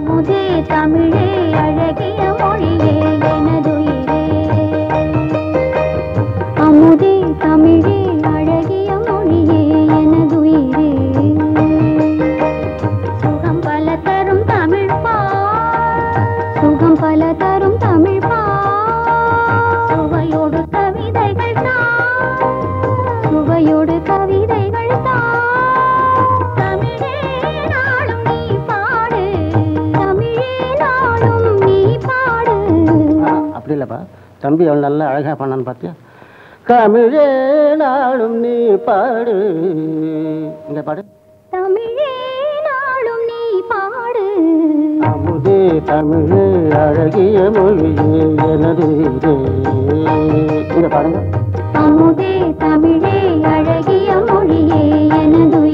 அமுதே தமிழே அழகிய மொழியே எனதுயிரே அமுதே தமிழே அழகிய மொழியே எனதுயிரே சுகம் பல தரும் தமிழ் பா சுகம் பல தரும் தமிழ் பா சுவையோடு கவிதைகள் தான் சுவையோடு கவிதைகள் தான் தமிழே நாளும் நீ பாடு தமிழே நாளும் நீ பாடு ஆ, அப்படி இல்லைப்பா தம்பி அவன் நல்லா அழகா பண்ணான்னு பார்த்தியா தமிழே நாளும் நீ பாடு இந்த பாடு தமிழே நாளும் நீ பாடு அமுதே தமிழே அழகிய மொழியே எனது இதே. இங்க பாருங்க அமுதே தமிழே அழகிய மொழியே எனது